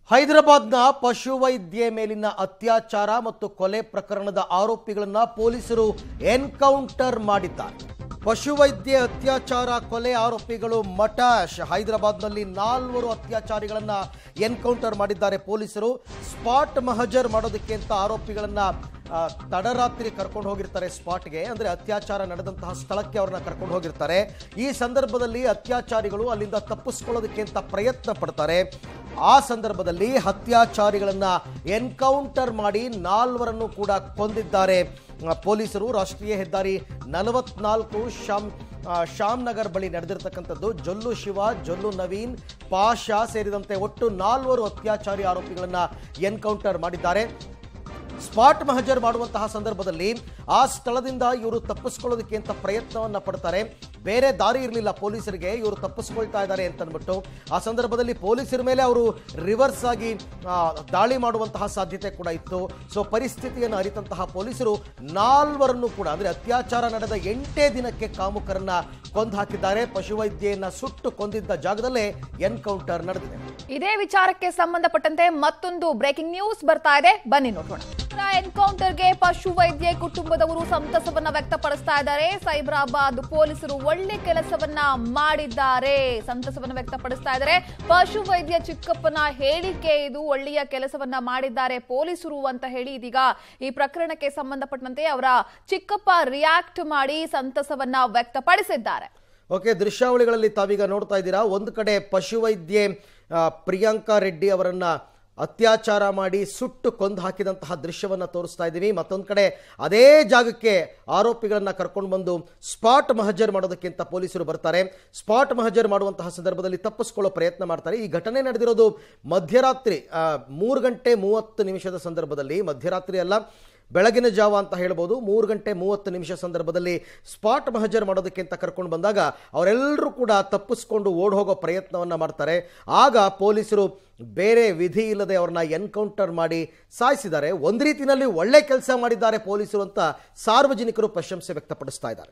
ಹೈದರಾಬಾದ್ನ ಪಶುವೈದ್ಯೆ ಮೇಲಿನ ಅತ್ಯಾಚಾರ ಮತ್ತು ಕೊಲೆ ಪ್ರಕರಣದ ಆರೋಪಿಗಳನ್ನ ಪೊಲೀಸರು ಎನ್ಕೌಂಟರ್ ಮಾಡಿದ್ದಾರೆ ಪಶುವೈದ್ಯೆ ಅತ್ಯಾಚಾರ ಕೊಲೆ ಆರೋಪಿಗಳು ಮಟಾಶ್ ಹೈದರಾಬಾದ್ನಲ್ಲಿ ನಾಲ್ವರು ಅತ್ಯಾಚಾರಿಗಳನ್ನ ಎನ್ಕೌಂಟರ್ ಮಾಡಿದ್ದಾರೆ ಪೊಲೀಸರು ಸ್ಪಾಟ್ ಮಹಜರ್ ಮಾಡೋದಕ್ಕೆ ಅಂತ ಆರೋಪಿಗಳನ್ನ ಆ, ತಡರಾತ್ರಿ ಕರ್ಕೊಂಡು ಹೋಗಿರ್ತಾರೆ ಸ್ಪಾಟ್ಗೆ ಅಂದ್ರೆ ಅತ್ಯಾಚಾರ ನಡೆದಂತಹ ಸ್ಥಳಕ್ಕೆ ಅವ್ರನ್ನ ಕರ್ಕೊಂಡು ಹೋಗಿರ್ತಾರೆ ಈ ಸಂದರ್ಭದಲ್ಲಿ ಅತ್ಯಾಚಾರಿಗಳು ಅಲ್ಲಿಂದ ತಪ್ಪಿಸ್ಕೊಳ್ಳೋದಕ್ಕೆ ಅಂತ ಪ್ರಯತ್ನ ಪಡ್ತಾರೆ ಆ ಸಂದರ್ಭದಲ್ಲಿ ಹತ್ಯಾಚಾರಿಗಳನ್ನ ಎನ್ಕೌಂಟರ್ ಮಾಡಿ ನಾಲ್ವರನ್ನು ಕೂಡ ಕೊಂದಿದ್ದಾರೆ ಆ, ಪೊಲೀಸರು ರಾಷ್ಟ್ರೀಯ ಹೆದ್ದಾರಿ ನಲವತ್ನಾಲ್ಕು ಶಾಮ್ ಆ, ಶ್ಯಾಮ್ ನಗರ್ ಬಳಿ ನಡೆದಿರ್ತಕ್ಕಂಥದ್ದು ಜೊಲ್ಲು ಶಿವ ಜೊಲ್ಲು ನವೀನ್ ಪಾಷಾ ಸೇರಿದಂತೆ ಒಟ್ಟು ನಾಲ್ವರು ಅತ್ಯಾಚಾರಿ ಆರೋಪಿಗಳನ್ನ ಎನ್ಕೌಂಟರ್ ಮಾಡಿದ್ದಾರೆ ಸ್ಪಾಟ್ ಮಹಜರ್ ಮಾಡುವಂತಹ ಸಂದರ್ಭದಲ್ಲಿ ಆ ಸ್ಥಳದಿಂದ ಇವರು ತಪ್ಪಿಸ್ಕೊಳ್ಳೋದಕ್ಕೆ ಅಂತ ಪ್ರಯತ್ನವನ್ನ ಪಡ್ತಾರೆ ಬೇರೆ ದಾರಿ ಇರಲಿಲ್ಲ ಪೊಲೀಸರಿಗೆ ಇವರು ತಪ್ಪಿಸ್ಕೊಳ್ತಾ ಇದ್ದಾರೆ ಅಂತ ಅಂದ್ಬಿಟ್ಟು ಆ ಸಂದರ್ಭದಲ್ಲಿ ಪೊಲೀಸರ ಮೇಲೆ ಅವರು ರಿವರ್ಸ್ ಆಗಿ ಆ, ದಾಳಿ ಮಾಡುವಂತಹ ಸಾಧ್ಯತೆ ಕೂಡ ಇತ್ತು ಸೊ ಪರಿಸ್ಥಿತಿಯನ್ನು ಅರಿತಂತಹ ಪೊಲೀಸರು ನಾಲ್ವರನ್ನು ಕೂಡ ಅಂದ್ರೆ ಅತ್ಯಾಚಾರ ನಡೆದ ಎಂಟೇ ದಿನಕ್ಕೆ ಕಾಮುಕರನ್ನ ಕೊಂದು ಹಾಕಿದ್ದಾರೆ ಪಶುವೈದ್ಯೆಯನ್ನ ಸುಟ್ಟು ಕೊಂದಿದ್ದ ಜಾಗದಲ್ಲೇ ಎನ್ಕೌಂಟರ್ ನಡೆದಿದೆ ಇದೇ ವಿಚಾರಕ್ಕೆ ಸಂಬಂಧಪಟ್ಟಂತೆ ಮತ್ತೊಂದು ಬ್ರೇಕಿಂಗ್ ನ್ಯೂಸ್ ಬರ್ತಾ ಇದೆ ಬನ್ನಿ ನೋಡೋಣ ಎನ್ಕೌಂಟರ್ಗೆ ಪಶು ವೈದ್ಯ ಕುಟುಂಬದವರು ಸಂತಸವನ್ನ ವ್ಯಕ್ತಪಡಿಸ್ತಾ ಇದ್ದಾರೆ ಸೈಬರಾಬಾದ್ ಪೊಲೀಸರು ಒಳ್ಳೆ ಕೆಲಸವನ್ನ ಮಾಡಿದ್ದಾರೆ ಸಂತಸವನ್ನ ವ್ಯಕ್ತಪಡಿಸ್ತಾ ಇದ್ದಾರೆ ಪಶು ವೈದ್ಯ ಚಿಕ್ಕಪ್ಪನ ಹೇಳಿಕೆ ಇದು ಒಳ್ಳೆಯ ಕೆಲಸವನ್ನ ಮಾಡಿದ್ದಾರೆ ಪೊಲೀಸರು ಅಂತ ಹೇಳಿ ಇದೀಗ ಈ ಪ್ರಕರಣಕ್ಕೆ ಸಂಬಂಧಪಟ್ಟಂತೆ ಅವರ ಚಿಕ್ಕಪ್ಪ ರಿಯಾಕ್ಟ್ ಮಾಡಿ ಸಂತಸವನ್ನ ವ್ಯಕ್ತಪಡಿಸಿದ್ದಾರೆ ಓಕೆ ದೃಶ್ಯಾವಳಿಗಳಲ್ಲಿ ತಾವೀಗ ನೋಡ್ತಾ ಇದ್ದೀರಾ ಒಂದು ಕಡೆ ಪಶುವೈದ್ಯೆ ಆ, ಪ್ರಿಯಾಂಕಾ ರೆಡ್ಡಿ ಅವರನ್ನ ಅತ್ಯಾಚಾರ ಮಾಡಿ ಸುಟ್ಟು ಕೊಂದು ಹಾಕಿದಂತಹ ದೃಶ್ಯವನ್ನ ತೋರಿಸ್ತಾ ಇದ್ದೀವಿ ಮತ್ತೊಂದು ಕಡೆ ಅದೇ ಜಾಗಕ್ಕೆ ಆರೋಪಿಗಳನ್ನ ಕರ್ಕೊಂಡು ಬಂದು ಸ್ಪಾಟ್ ಮಹಜರ್ ಮಾಡೋದಕ್ಕಿಂತ ಪೊಲೀಸರು ಬರ್ತಾರೆ ಸ್ಪಾಟ್ ಮಹಜರ್ ಮಾಡುವಂತಹ ಸಂದರ್ಭದಲ್ಲಿ ತಪ್ಪಿಸ್ಕೊಳ್ಳೋ ಪ್ರಯತ್ನ ಮಾಡ್ತಾರೆ ಈ ಘಟನೆ ನಡೆದಿರೋದು ಮಧ್ಯರಾತ್ರಿ ಆ, ಮೂರು ಗಂಟೆ ಮೂವತ್ತು ನಿಮಿಷದ ಸಂದರ್ಭದಲ್ಲಿ ಮಧ್ಯರಾತ್ರಿ ಅಲ್ಲ ಬೆಳಗಿನ ಜಾವ ಅಂತ ಹೇಳ್ಬೋದು ಮೂರು ಗಂಟೆ ಮೂವತ್ತು ನಿಮಿಷ ಸಂದರ್ಭದಲ್ಲಿ ಸ್ಪಾಟ್ ಮಹಜರ್ ಮಾಡೋದಕ್ಕೆ ಅಂತ ಕರ್ಕೊಂಡು ಬಂದಾಗ ಅವರೆಲ್ಲರೂ ಕೂಡ ತಪ್ಪಿಸ್ಕೊಂಡು ಓಡ್ ಹೋಗೋ ಪ್ರಯತ್ನವನ್ನ ಮಾಡ್ತಾರೆ ಆಗ ಪೊಲೀಸರು ಬೇರೆ ವಿಧಿ ಇಲ್ಲದೆ ಅವ್ರನ್ನ ಎನ್ಕೌಂಟರ್ ಮಾಡಿ ಸಾಯಿಸಿದ್ದಾರೆ ಒಂದು ರೀತಿಯಲ್ಲಿ ಒಳ್ಳೆ ಕೆಲಸ ಮಾಡಿದ್ದಾರೆ ಪೊಲೀಸರು ಅಂತ ಸಾರ್ವಜನಿಕರು ಪ್ರಶಂಸೆ ವ್ಯಕ್ತಪಡಿಸ್ತಾ ಇದ್ದಾರೆ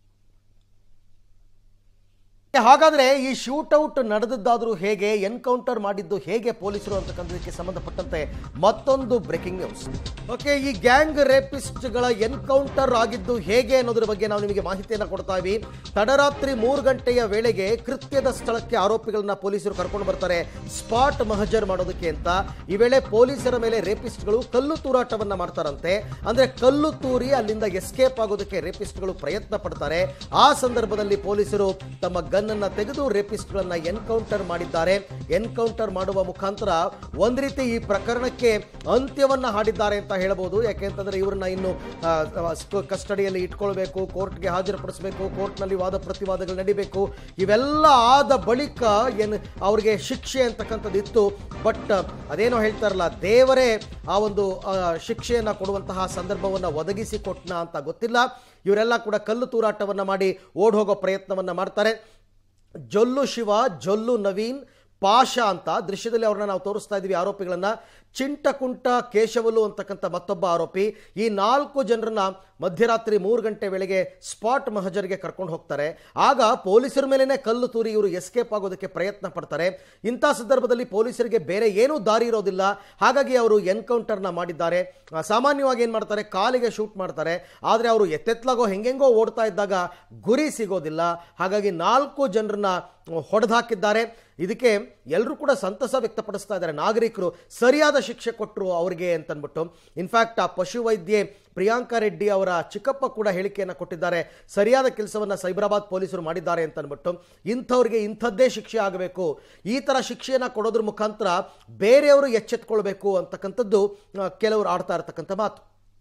ಹಾಗಾದ್ರೆ ಈ ಶೂಟೌಟ್ ನಡೆದದ್ದಾದ್ರೂ ಹೇಗೆ ಎನ್ಕೌಂಟರ್ ಮಾಡಿದ್ದು ಹೇಗೆ ಪೊಲೀಸರು ಅಂತಕ್ಕಂಥದಕ್ಕೆ ಸಂಬಂಧಪಟ್ಟಂತೆ ಮತ್ತೊಂದು ಬ್ರೇಕಿಂಗ್ ನ್ಯೂಸ್ ಓಕೆ ಈ ಗ್ಯಾಂಗ್ ರೇಪಿಸ್ಟ್ಗಳ ಎನ್ಕೌಂಟರ್ ಆಗಿದ್ದು ಹೇಗೆ ಅನ್ನೋದ್ರ ಬಗ್ಗೆ ನಾವು ನಿಮಗೆ ಮಾಹಿತಿಯನ್ನು ಕೊಡ್ತಾ ಇವಿ ತಡರಾತ್ರಿ ಮೂರು ಗಂಟೆಯ ವೇಳೆಗೆ ಕೃತ್ಯದ ಸ್ಥಳಕ್ಕೆ ಆರೋಪಿಗಳನ್ನ ಪೊಲೀಸರು ಕರ್ಕೊಂಡು ಬರ್ತಾರೆ ಸ್ಪಾಟ್ ಮಹಜರ್ ಮಾಡೋದಕ್ಕೆ ಅಂತ ಈ ವೇಳೆ ಪೊಲೀಸರ ಮೇಲೆ ರೇಪಿಸ್ಟ್ಗಳು ಕಲ್ಲು ತೂರಾಟವನ್ನ ಮಾಡ್ತಾರಂತೆ ಅಂದ್ರೆ ಕಲ್ಲು ತೂರಿ ಅಲ್ಲಿಂದ ಎಸ್ಕೇಪ್ ಆಗೋದಕ್ಕೆ ರೇಪಿಸ್ಟ್ಗಳು ಪ್ರಯತ್ನ ಪಡ್ತಾರೆ ಆ ಸಂದರ್ಭದಲ್ಲಿ ಪೊಲೀಸರು ತಮ್ಮ ಗನ್ ಅನ್ನ ತೆಗೆದು ರೇಪಿಸ್ಟ್ಗಳನ್ನ ಎನ್ಕೌಂಟರ್ ಮಾಡಿದ್ದಾರೆ ಎನ್ಕೌಂಟರ್ ಮಾಡುವ ಮುಖಾಂತರ ಒಂದ್ ರೀತಿ ಈ ಪ್ರಕರಣಕ್ಕೆ ಅಂತ್ಯವನ್ನ ಹಾಡಿದ್ದಾರೆ ಅಂತ ಹೇಳಬಹುದು ಯಾಕೆಂತಂದ್ರೆ ಇವ್ರನ್ನ ಇನ್ನು ಕಸ್ಟಡಿಯಲ್ಲಿ ಇಟ್ಕೊಳ್ಬೇಕು ಕೋರ್ಟ್ಗೆ ಹಾಜರುಪಡಿಸಬೇಕು ಕೋರ್ಟ್ನಲ್ಲಿ ವಾದ ಪ್ರತಿವಾದಗಳು ನಡಿಬೇಕು ಇವೆಲ್ಲ ಆದ ಬಳಿಕ ಏನು ಅವ್ರಿಗೆ ಶಿಕ್ಷೆ ಅಂತಕ್ಕಂಥದ್ದು ಇತ್ತು ಬಟ್ ಅದೇನೋ ಹೇಳ್ತಾರಲ್ಲ ದೇವರೇ ಆ ಒಂದು ಆ, ಶಿಕ್ಷೆಯನ್ನ ಕೊಡುವಂತಹ ಸಂದರ್ಭವನ್ನ ಒದಗಿಸಿ ಕೊಟ್ನ ಅಂತ ಗೊತ್ತಿಲ್ಲ ಇವರೆಲ್ಲ ಕೂಡ ಕಲ್ಲು ತೂರಾಟವನ್ನ ಮಾಡಿ ಓಡ್ ಹೋಗೋ ಪ್ರಯತ್ನವನ್ನ ಮಾಡ್ತಾರೆ ಜೊಲ್ಲು ಶಿವ ಜೊಲ್ಲು ನವೀನ್ ಪಾಷಾ ಅಂತ ದೃಶ್ಯದಲ್ಲಿ ಅವ್ರನ್ನ ನಾವು ತೋರಿಸ್ತಾ ಇದ್ದೀವಿ ಆರೋಪಿಗಳನ್ನ ಚಿಂಟಕುಂಟ ಕೇಶವಲು ಅಂತಕ್ಕಂಥ ಮತ್ತೊಬ್ಬ ಆರೋಪಿ ಈ ನಾಲ್ಕು ಜನರನ್ನ ಮಧ್ಯರಾತ್ರಿ ಮೂರು ಗಂಟೆ ವೇಳೆಗೆ ಸ್ಪಾಟ್ ಮಹಜರ್ಗೆ ಕರ್ಕೊಂಡು ಹೋಗ್ತಾರೆ ಆಗ ಪೊಲೀಸರ ಮೇಲೇನೆ ಕಲ್ಲು ತೂರಿ ಇವರು ಎಸ್ಕೇಪ್ ಆಗೋದಕ್ಕೆ ಪ್ರಯತ್ನ ಪಡ್ತಾರೆ ಇಂಥ ಸಂದರ್ಭದಲ್ಲಿ ಪೊಲೀಸರಿಗೆ ಬೇರೆ ಏನೂ ದಾರಿ ಇರೋದಿಲ್ಲ ಹಾಗಾಗಿ ಅವರು ಎನ್ಕೌಂಟರ್ನ ಮಾಡಿದ್ದಾರೆ ಆ, ಸಾಮಾನ್ಯವಾಗಿ ಏನು ಮಾಡ್ತಾರೆ ಕಾಲಿಗೆ ಶೂಟ್ ಮಾಡ್ತಾರೆ ಆದರೆ ಅವರು ಎತ್ತೆತ್ಲಾಗೋ ಹೆಂಗೆಂಗೋ ಓಡ್ತಾ ಇದ್ದಾಗ ಗುರಿ ಸಿಗೋದಿಲ್ಲ ಹಾಗಾಗಿ ನಾಲ್ಕು ಜನರನ್ನ ಹೊಡೆದು ಹಾಕಿದ್ದಾರೆ ಇದಕ್ಕೆ ಎಲ್ಲರೂ ಕೂಡ ಸಂತಸ ವ್ಯಕ್ತಪಡಿಸ್ತಾ ಇದ್ದಾರೆ ನಾಗರಿಕರು ಸರಿಯಾದ ಶಿಕ್ಷೆ ಕೊಟ್ಟರು ಅವರಿಗೆ ಅಂತನ್ಬಿಟ್ಟು ಇನ್ಫ್ಯಾಕ್ಟ್ ಆ ಪಶುವೈದ್ಯೆ ಪ್ರಿಯಾಂಕಾ ರೆಡ್ಡಿ ಅವರ ಚಿಕ್ಕಪ್ಪ ಕೂಡ ಹೇಳಿಕೆಯನ್ನು ಕೊಟ್ಟಿದ್ದಾರೆ ಸರಿಯಾದ ಕೆಲಸವನ್ನ ಸೈಬರಾಬಾದ್ ಪೊಲೀಸರು ಮಾಡಿದ್ದಾರೆ ಅಂತ ಅಂದ್ಬಿಟ್ಟು ಇಂಥವ್ರಿಗೆ ಇಂಥದ್ದೇ ಶಿಕ್ಷೆ ಆಗಬೇಕು ಈ ಥರ ಶಿಕ್ಷೆಯನ್ನು ಕೊಡೋದ್ರ ಮುಖಾಂತರ ಬೇರೆಯವರು ಎಚ್ಚೆತ್ಕೊಳ್ಬೇಕು ಅಂತಕ್ಕಂಥದ್ದು ಆ, ಕೆಲವರು ಆಡ್ತಾ ಇರತಕ್ಕಂಥ ಮಾತು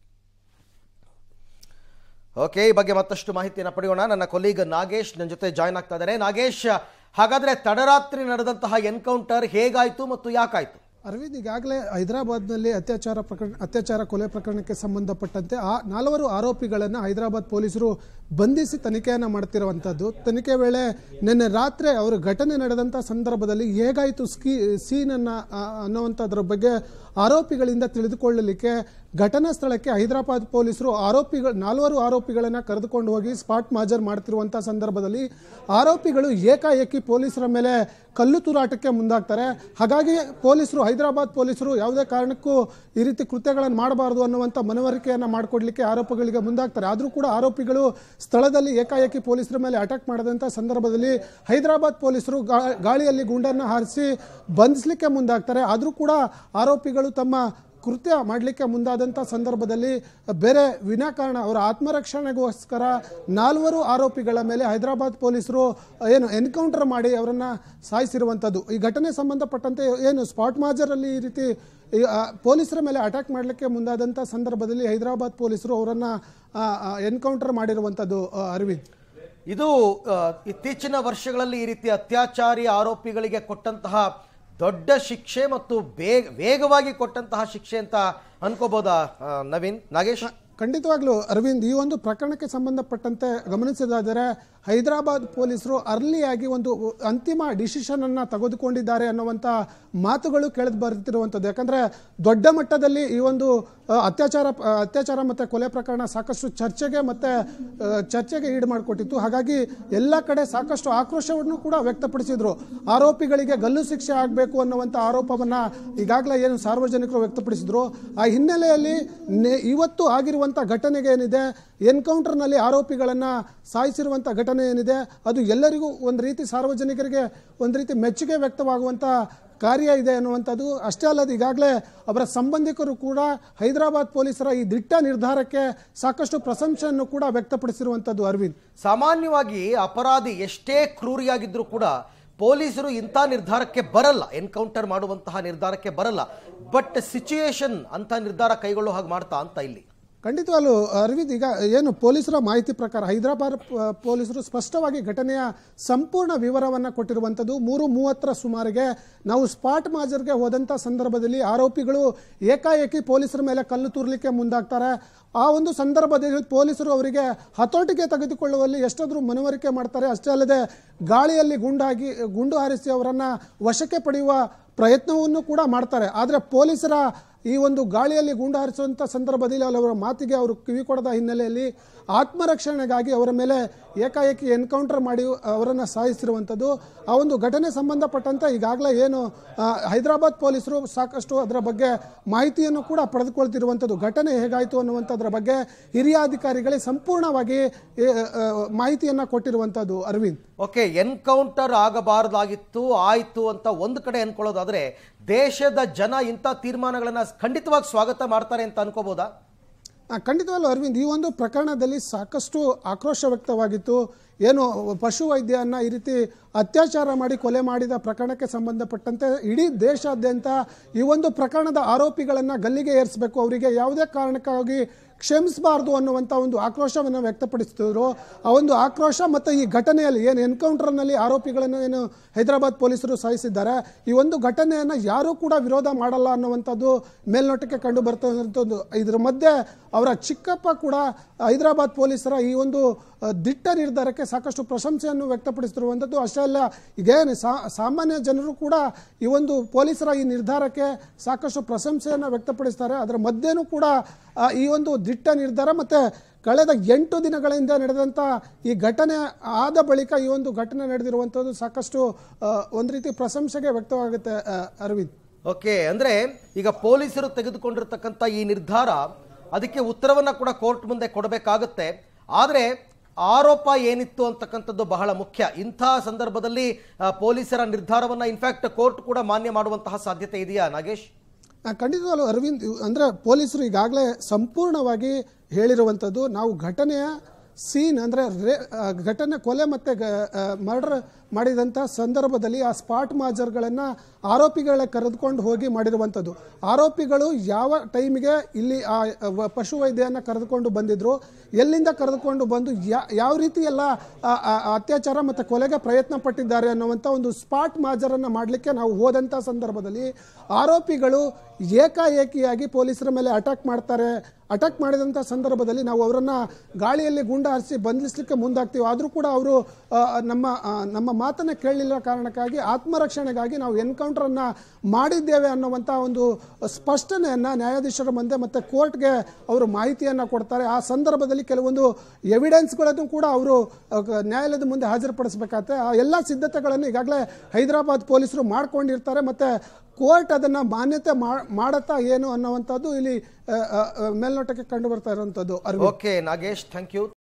ಓಕೆ ಈ ಬಗ್ಗೆ ಮತ್ತಷ್ಟು ಮಾಹಿತಿಯನ್ನು ಪಡೆಯೋಣ ನನ್ನ ಕೊಲೀಗ್ ನಾಗೇಶ್ ನನ್ನ ಜೊತೆ ಜಾಯ್ನ್ ಆಗ್ತಾ ಇದ್ದಾರೆ ನಾಗೇಶ್ ಹಾಗಾದ್ರೆ ತಡರಾತ್ರಿ ನಡೆದಂತಹ ಎನ್ಕೌಂಟರ್ ಹೇಗಾಯ್ತು ಮತ್ತು ಯಾಕಾಯ್ತು ಅರವಿಂದ್ ಈಗಾಗಲೇ ಹೈದರಾಬಾದ್ನಲ್ಲಿ ಅತ್ಯಾಚಾರ ಪ್ರಕರಣ ಅತ್ಯಾಚಾರ ಕೊಲೆ ಪ್ರಕರಣಕ್ಕೆ ಸಂಬಂಧಪಟ್ಟಂತೆ ಆ ನಾಲ್ವರು ಆರೋಪಿಗಳನ್ನು ಹೈದರಾಬಾದ್ ಪೊಲೀಸರು ಬಂಧಿಸಿ ತನಿಖೆಯನ್ನು ಮಾಡ್ತಿರುವಂಥದ್ದು ತನಿಖೆ ವೇಳೆ ನಿನ್ನೆ ರಾತ್ರಿ ಅವರು ಘಟನೆ ನಡೆದಂಥ ಸಂದರ್ಭದಲ್ಲಿ ಹೇಗಾಯಿತು ಸ್ಕೀ ಸೀನನ್ನು ಅನ್ನುವಂಥದ್ರ ಬಗ್ಗೆ ಆರೋಪಿಗಳಿಂದ ತಿಳಿದುಕೊಳ್ಳಲಿಕ್ಕೆ ಘಟನಾ ಸ್ಥಳಕ್ಕೆ ಹೈದರಾಬಾದ್ ಪೊಲೀಸರು ಆರೋಪಿಗಳು ನಾಲ್ವರು ಆರೋಪಿಗಳನ್ನ ಕರೆದುಕೊಂಡು ಹೋಗಿ ಸ್ಪಾಟ್ ಮಾಜರ್ ಮಾಡ್ತಿರುವಂಥ ಸಂದರ್ಭದಲ್ಲಿ ಆರೋಪಿಗಳು ಏಕಾಏಕಿ ಪೊಲೀಸರ ಮೇಲೆ ಕಲ್ಲು ತೂರಾಟಕ್ಕೆ ಮುಂದಾಗ್ತಾರೆ ಹಾಗಾಗಿ ಪೊಲೀಸರು ಹೈದರಾಬಾದ್ ಪೊಲೀಸರು ಯಾವುದೇ ಕಾರಣಕ್ಕೂ ಈ ರೀತಿ ಕೃತ್ಯಗಳನ್ನು ಮಾಡಬಾರದು ಅನ್ನುವಂಥ ಮನವರಿಕೆಯನ್ನು ಮಾಡಿಕೊಡ್ಲಿಕ್ಕೆ ಆರೋಪಗಳಿಗೆ ಮುಂದಾಗ್ತಾರೆ ಆದರೂ ಕೂಡ ಆರೋಪಿಗಳು ಸ್ಥಳದಲ್ಲಿ ಏಕಾಏಕಿ ಪೊಲೀಸರ ಮೇಲೆ ಅಟ್ಯಾಕ್ ಮಾಡಿದಂಥ ಸಂದರ್ಭದಲ್ಲಿ ಹೈದರಾಬಾದ್ ಪೊಲೀಸರು ಗಾ- ಗಾಳಿಯಲ್ಲಿ ಗುಂಡನ್ನು ಹಾರಿಸಿ ಬಂಧಿಸಲಿಕ್ಕೆ ಮುಂದಾಗ್ತಾರೆ ಆದರೂ ಕೂಡ ಆರೋಪಿಗಳು ತಮ್ಮ ಕೃತ್ಯ ಮಾಡಲಿಕ್ಕೆ ಮುಂದಾದಂಥ ಸಂದರ್ಭದಲ್ಲಿ ಬೇರೆ ವಿನಾಕಾರಣ ಅವರ ಆತ್ಮರಕ್ಷಣೆಗೋಸ್ಕರ ನಾಲ್ವರು ಆರೋಪಿಗಳ ಮೇಲೆ ಹೈದರಾಬಾದ್ ಪೊಲೀಸರು ಏನು ಎನ್ಕೌಂಟರ್ ಮಾಡಿ ಅವರನ್ನು ಸಾಯಿಸಿರುವಂಥದ್ದು ಈ ಘಟನೆ ಸಂಬಂಧಪಟ್ಟಂತೆ ಏನು ಸ್ಪಾಟ್ ಮಾಜರಲ್ಲಿ ಈ ರೀತಿ ಈ, ಆ, ಪೊಲೀಸರ ಮೇಲೆ ಅಟ್ಯಾಕ್ ಮಾಡಲಿಕ್ಕೆ ಮುಂದಾದಂಥ ಸಂದರ್ಭದಲ್ಲಿ ಹೈದರಾಬಾದ್ ಪೊಲೀಸರು ಅವರನ್ನು ಎನ್ಕೌಂಟರ್ ಮಾಡಿರುವಂಥದ್ದು ಆ, ಅರವಿಂದ್ ಇದು ಆ, ಇತ್ತೀಚಿನ ವರ್ಷಗಳಲ್ಲಿ ಈ ರೀತಿ ಅತ್ಯಾಚಾರಿ ಆರೋಪಿಗಳಿಗೆ ಕೊಟ್ಟಂತಹ ದೊಡ್ಡ ಶಿಕ್ಷೆ ಮತ್ತು ಬೇಗ ವೇಗವಾಗಿ ಕೊಟ್ಟಂತಹ ಶಿಕ್ಷೆ ಅಂತ ಅನ್ಕೋಬೋದಾ ಆ, ನವೀನ್ ನಾಗೇಶ್ ಖಂಡಿತವಾಗ್ಲೂ ಅರವಿಂದ್ ಈ ಒಂದು ಪ್ರಕರಣಕ್ಕೆ ಸಂಬಂಧಪಟ್ಟಂತೆ ಗಮನಿಸೋದಾದರೆ ಹೈದರಾಬಾದ್ ಪೊಲೀಸರು ಅರ್ಲಿಯಾಗಿ ಒಂದು ಅಂತಿಮ ಡಿಸಿಷನ್ ಅನ್ನ ತೆಗೆದುಕೊಂಡಿದ್ದಾರೆ ಅನ್ನುವಂಥ ಮಾತುಗಳು ಕೇಳಿದ್ ಬರ್ತಿರುವಂಥದ್ದು ಯಾಕಂದ್ರೆ ದೊಡ್ಡ ಮಟ್ಟದಲ್ಲಿ ಈ ಒಂದು ಆ, ಅತ್ಯಾಚಾರ ಆ, ಅತ್ಯಾಚಾರ ಮತ್ತೆ ಕೊಲೆ ಪ್ರಕರಣ ಸಾಕಷ್ಟು ಚರ್ಚೆಗೆ ಮತ್ತೆ ಆ, ಚರ್ಚೆಗೆ ಈಡು ಮಾಡಿಕೊಟ್ಟಿತ್ತು ಹಾಗಾಗಿ ಎಲ್ಲ ಕಡೆ ಸಾಕಷ್ಟು ಆಕ್ರೋಶವನ್ನು ಕೂಡ ವ್ಯಕ್ತಪಡಿಸಿದ್ರು ಆರೋಪಿಗಳಿಗೆ ಗಲ್ಲು ಶಿಕ್ಷೆ ಆಗಬೇಕು ಅನ್ನುವಂಥ ಆರೋಪವನ್ನ ಈಗಾಗಲೇ ಏನು ಸಾರ್ವಜನಿಕರು ವ್ಯಕ್ತಪಡಿಸಿದ್ರು ಆ ಹಿನ್ನೆಲೆಯಲ್ಲಿ ನೆ- ಇವತ್ತು ಆಗಿರುವಂಥ ಘಟನೆಗೆ ಏನಿದೆ ಎನ್ಕೌಂಟರ್ನಲ್ಲಿ ಆರೋಪಿಗಳನ್ನ ಸಾಯಿಸಿರುವಂಥ ಘಟನೆ ಏನಿದೆ ಅದು ಎಲ್ಲರಿಗೂ ಒಂದು ರೀತಿ ಸಾರ್ವಜನಿಕರಿಗೆ ಒಂದು ರೀತಿ ಮೆಚ್ಚುಗೆ ವ್ಯಕ್ತವಾಗುವಂಥ ಕಾರ್ಯ ಇದೆ ಅನ್ನುವಂಥದ್ದು ಅಷ್ಟೇ ಅಲ್ಲದೆ ಈಗಾಗಲೇ ಅವರ ಸಂಬಂಧಿಕರು ಕೂಡ ಹೈದರಾಬಾದ್ ಪೊಲೀಸರ ಈ ದಿಟ್ಟ ನಿರ್ಧಾರಕ್ಕೆ ಸಾಕಷ್ಟು ಪ್ರಶಂಸೆಯನ್ನು ಕೂಡ ವ್ಯಕ್ತಪಡಿಸಿರುವಂಥದ್ದು ಅರವಿಂದ್ ಸಾಮಾನ್ಯವಾಗಿ ಅಪರಾಧಿ ಎಷ್ಟೇ ಕ್ರೂರಿಯಾಗಿದ್ರೂ ಕೂಡ ಪೊಲೀಸರು ಇಂಥ ನಿರ್ಧಾರಕ್ಕೆ ಬರಲ್ಲ ಎನ್ಕೌಂಟರ್ ಮಾಡುವಂತಹ ನಿರ್ಧಾರಕ್ಕೆ ಬರಲ್ಲ ಬಟ್ ಸಿಚುಯೇಷನ್ ಅಂತ ನಿರ್ಧಾರ ಕೈಗೊಳ್ಳೋ ಹಾಗೆ ಮಾಡ್ತಾ ಅಂತ ಇಲ್ಲಿ ಖಂಡಿತವಾಗ್ಲೂ ಅರವಿಂದ್ ಈಗ ಏನು ಪೊಲೀಸರ ಮಾಹಿತಿ ಪ್ರಕಾರ ಹೈದರಾಬಾದ್ ಪ- ಪೊಲೀಸರು ಸ್ಪಷ್ಟವಾಗಿ ಘಟನೆಯ ಸಂಪೂರ್ಣ ವಿವರವನ್ನು ಕೊಟ್ಟಿರುವಂಥದ್ದು ಮೂರು ಮೂವತ್ತರ ಸುಮಾರಿಗೆ ನಾವು ಸ್ಪಾಟ್ ಮಾಜರ್ಗೆ ಹೋದಂಥ ಸಂದರ್ಭದಲ್ಲಿ ಆರೋಪಿಗಳು ಏಕಾಏಕಿ ಪೊಲೀಸರ ಮೇಲೆ ಕಲ್ಲು ತೂರ್ಲಿಕ್ಕೆ ಮುಂದಾಗ್ತಾರೆ ಆ ಒಂದು ಸಂದರ್ಭದಲ್ಲಿ ಪೊಲೀಸರು ಅವರಿಗೆ ಹತೋಟಿಗೆ ತೆಗೆದುಕೊಳ್ಳುವಲ್ಲಿ ಎಷ್ಟಾದರೂ ಮನವರಿಕೆ ಮಾಡ್ತಾರೆ ಅಷ್ಟೇ ಅಲ್ಲದೆ ಗಾಳಿಯಲ್ಲಿ ಗುಂಡಾಗಿ ಗುಂಡು ಹಾರಿಸಿ ಅವರನ್ನ ವಶಕ್ಕೆ ಪಡೆಯುವ ಪ್ರಯತ್ನವನ್ನು ಕೂಡ ಮಾಡ್ತಾರೆ ಆದರೆ ಪೊಲೀಸರ ಈ ಒಂದು ಗಾಳಿಯಲ್ಲಿ ಗುಂಡು ಹಾರಿಸುವಂಥ ಸಂದರ್ಭದಲ್ಲಿ ಅವರ ಮಾತಿಗೆ ಅವರು ಕಿವಿ ಕೊಡದ ಹಿನ್ನೆಲೆಯಲ್ಲಿ ಆತ್ಮರಕ್ಷಣೆಗಾಗಿ ಅವರ ಮೇಲೆ ಏಕಾಏಕಿ ಎನ್ಕೌಂಟರ್ ಮಾಡಿ ಅವರನ್ನು ಸಾಯಿಸಿರುವಂಥದ್ದು ಆ ಒಂದು ಘಟನೆ ಸಂಬಂಧಪಟ್ಟಂತೆ ಈಗಾಗಲೇ ಏನು ಆ, ಹೈದರಾಬಾದ್ ಪೊಲೀಸರು ಸಾಕಷ್ಟು ಅದರ ಬಗ್ಗೆ ಮಾಹಿತಿಯನ್ನು ಕೂಡ ಪಡೆದುಕೊಳ್ತಿರುವಂಥದ್ದು ಘಟನೆ ಹೇಗಾಯಿತು ಅನ್ನುವಂಥದ್ರ ಬಗ್ಗೆ ಹಿರಿಯ ಅಧಿಕಾರಿಗಳಿಗೆ ಸಂಪೂರ್ಣವಾಗಿ ಏ, ಆ, ಮಾಹಿತಿಯನ್ನು ಕೊಟ್ಟಿರುವಂಥದ್ದು ಅರವಿಂದ್ ಓಕೆ ಎನ್ಕೌಂಟರ್ ಆಗಬಾರ್ದಾಗಿತ್ತು ಆಯ್ತು ಅಂತ ಒಂದು ಕಡೆ ಅನ್ಕೊಳ್ಳೋದಾದ್ರೆ ದೇಶದ ಜನ ಇಂಥ ತೀರ್ಮಾನಗಳನ್ನ ಖಂಡಿತವಾಗಿ ಸ್ವಾಗತ ಮಾಡ್ತಾರೆ ಅಂತ ಅನ್ಕೋಬೋದಾ ಆ, ಖಂಡಿತವಾಗ್ಲೂ ಅರವಿಂದ್ ಈ ಒಂದು ಪ್ರಕರಣದಲ್ಲಿ ಸಾಕಷ್ಟು ಆಕ್ರೋಶ ವ್ಯಕ್ತವಾಗಿತ್ತು ಏನು ಪಶು ವೈದ್ಯನ್ನ ಈ ರೀತಿ ಅತ್ಯಾಚಾರ ಮಾಡಿ ಕೊಲೆ ಮಾಡಿದ ಪ್ರಕರಣಕ್ಕೆ ಸಂಬಂಧಪಟ್ಟಂತೆ ಇಡೀ ದೇಶಾದ್ಯಂತ ಈ ಒಂದು ಪ್ರಕರಣದ ಆರೋಪಿಗಳನ್ನು ಗಲ್ಲಿಗೆ ಏರಿಸಬೇಕು ಅವರಿಗೆ ಯಾವುದೇ ಕಾರಣಕ್ಕಾಗಿ ಕ್ಷಮಿಸಬಾರ್ದು ಅನ್ನುವಂಥ ಒಂದು ಆಕ್ರೋಶವನ್ನು ವ್ಯಕ್ತಪಡಿಸ್ತಿದ್ರು ಆ ಒಂದು ಆಕ್ರೋಶ ಮತ್ತು ಈ ಘಟನೆಯಲ್ಲಿ ಏನು ಎನ್ಕೌಂಟರ್ನಲ್ಲಿ ಆರೋಪಿಗಳನ್ನು ಏನು ಹೈದರಾಬಾದ್ ಪೊಲೀಸರು ಸಾಯಿಸಿದ್ದಾರೆ ಈ ಒಂದು ಘಟನೆಯನ್ನು ಯಾರೂ ಕೂಡ ವಿರೋಧ ಮಾಡಲ್ಲ ಅನ್ನುವಂಥದ್ದು ಮೇಲ್ನೋಟಕ್ಕೆ ಕಂಡು ಬರ್ತಕ್ಕಂಥದ್ದು ಇದರ ಮಧ್ಯೆ ಅವರ ಚಿಕ್ಕಪ್ಪ ಕೂಡ ಹೈದರಾಬಾದ್ ಪೊಲೀಸರ ಈ ಒಂದು ಆ, ದಿಟ್ಟ ನಿರ್ಧಾರಕ್ಕೆ ಸಾಕಷ್ಟು ಪ್ರಶಂಸೆಯನ್ನು ವ್ಯಕ್ತಪಡಿಸ್ತಿರುವಂಥದ್ದು ಅಷ್ಟೇ ಅಲ್ಲ ಈಗೇನು ಸಾ- ಸಾಮಾನ್ಯ ಜನರು ಕೂಡ ಈ ಒಂದು ಪೊಲೀಸರ ಈ ನಿರ್ಧಾರಕ್ಕೆ ಸಾಕಷ್ಟು ಪ್ರಶಂಸೆಯನ್ನು ವ್ಯಕ್ತಪಡಿಸ್ತಾರೆ ಅದರ ಮಧ್ಯೆನೂ ಕೂಡ ಆ, ಈ ಒಂದು ದಿಟ್ಟ ನಿರ್ಧಾರ ಮತ್ತೆ ಕಳೆದ ಎಂಟು ದಿನಗಳಿಂದ ನಡೆದಂಥ ಈ ಘಟನೆ ಆದ ಬಳಿಕ ಈ ಒಂದು ಘಟನೆ ನಡೆದಿರುವಂಥದ್ದು ಸಾಕಷ್ಟು ಆ, ಒಂದು ರೀತಿ ಪ್ರಶಂಸೆಗೆ ವ್ಯಕ್ತವಾಗುತ್ತೆ ಆ, ಅರವಿಂದ್ ಓಕೆ ಅಂದ್ರೆ ಈಗ ಪೊಲೀಸರು ತೆಗೆದುಕೊಂಡಿರ್ತಕ್ಕಂಥ ಈ ನಿರ್ಧಾರ ಅದಕ್ಕೆ ಉತ್ತರವನ್ನ ಕೂಡ ಕೋರ್ಟ್ ಮುಂದೆ ಕೊಡಬೇಕಾಗುತ್ತೆ ಆದರೆ ಆರೋಪ ಏನಿತ್ತು ಅಂತಕ್ಕಂಥದ್ದು ಬಹಳ ಮುಖ್ಯ ಇಂಥ ಸಂದರ್ಭದಲ್ಲಿ ಆ, ಪೊಲೀಸರ ನಿರ್ಧಾರವನ್ನ ಇನ್ಫ್ಯಾಕ್ಟ್ ಕೋರ್ಟ್ ಕೂಡ ಮಾನ್ಯ ಮಾಡುವಂತಹ ಸಾಧ್ಯತೆ ಇದೆಯಾ ನಾಗೇಶ್ ಆ, ಖಂಡಿತವಾಗ್ಲೂ ಅರವಿಂದ್ ಇವ್- ಅಂದ್ರೆ ಪೊಲೀಸರು ಈಗಾಗಲೇ ಸಂಪೂರ್ಣವಾಗಿ ಹೇಳಿರುವಂಥದ್ದು ನಾವು ಘಟನೆಯ ಸೀನ್ ಅಂದ್ರೆ ರೇ ಆ, ಘಟನೆ ಕೊಲೆ ಮತ್ತೆ ಮರ್ಡರ್ ಮಾಡಿದಂಥ ಸಂದರ್ಭದಲ್ಲಿ ಆ ಸ್ಪಾಟ್ ಮಾಜರ್ಗಳನ್ನು ಆರೋಪಿಗಳ ಕರೆದುಕೊಂಡು ಹೋಗಿ ಮಾಡಿರುವಂಥದ್ದು ಆರೋಪಿಗಳು ಯಾವ ಟೈಮಿಗೆ ಇಲ್ಲಿ ಆ ವ- ಪಶು ವೈದ್ಯನ ಕರೆದುಕೊಂಡು ಬಂದಿದ್ರು ಎಲ್ಲಿಂದ ಕರೆದುಕೊಂಡು ಬಂದು ಯಾ- ಯಾವ ರೀತಿ ಎಲ್ಲ ಆ- ಆ- ಆ ಅತ್ಯಾಚಾರ ಮತ್ತು ಕೊಲೆಗೆ ಪ್ರಯತ್ನ ಪಟ್ಟಿದ್ದಾರೆ ಅನ್ನುವಂಥ ಒಂದು ಸ್ಪಾಟ್ ಮಾಜರನ್ನು ಮಾಡಲಿಕ್ಕೆ ನಾವು ಹೋದಂಥ ಸಂದರ್ಭದಲ್ಲಿ ಆರೋಪಿಗಳು ಏಕಾಏಕಿಯಾಗಿ ಪೊಲೀಸರ ಮೇಲೆ ಅಟ್ಯಾಕ್ ಮಾಡ್ತಾರೆ ಅಟ್ಯಾಕ್ ಮಾಡಿದಂಥ ಸಂದರ್ಭದಲ್ಲಿ ನಾವು ಅವರನ್ನು ಗಾಳಿಯಲ್ಲಿ ಗುಂಡು ಹಾರಿಸಿ ಬಂಧಿಸಲಿಕ್ಕೆ ಮುಂದಾಗ್ತೀವಿ ಆದರೂ ಕೂಡ ಅವರು ಆ, ನಮ್ಮ ಆ, ನಮ್ಮ ಮಾತನ್ನ ಕೇಳಲಿಲ್ಲ ಕಾರಣಕ್ಕಾಗಿ ಆತ್ಮರಕ್ಷಣೆಗಾಗಿ ನಾವು ಎನ್ಕೌಂಟರ್ ಅನ್ನ ಮಾಡಿದ್ದೇವೆ ಅನ್ನುವಂತ ಒಂದು ಸ್ಪಷ್ಟನೆಯನ್ನ ನ್ಯಾಯಾಧೀಶರ ಮುಂದೆ ಮತ್ತೆ ಕೋರ್ಟ್ಗೆ ಅವರು ಮಾಹಿತಿಯನ್ನ ಕೊಡ್ತಾರೆ ಆ ಸಂದರ್ಭದಲ್ಲಿ ಕೆಲವೊಂದು ಎವಿಡೆನ್ಸ್ಗಳನ್ನು ಕೂಡ ಅವರು ಅಹ್, ನ್ಯಾಯಾಲಯದ ಮುಂದೆ ಹಾಜರುಪಡಿಸಬೇಕಾಗುತ್ತೆ ಆ ಎಲ್ಲ ಸಿದ್ಧತೆಗಳನ್ನು ಈಗಾಗಲೇ ಹೈದರಾಬಾದ್ ಪೊಲೀಸರು ಮಾಡ್ಕೊಂಡಿರ್ತಾರೆ ಮತ್ತೆ ಕೋರ್ಟ್ ಅದನ್ನ ಮಾನ್ಯತೆ ಮಾ- ಮಾಡತ್ತಾ ಏನು ಅನ್ನುವಂಥದ್ದು ಇಲ್ಲಿ ಅಹ್, ಅಹ್, ಮೇಲ್ನೋಟಕ್ಕೆ ಕಂಡು ಬರ್ತಾ ಇರುವಂತದ್ದು Aravind okay Nagesh thank you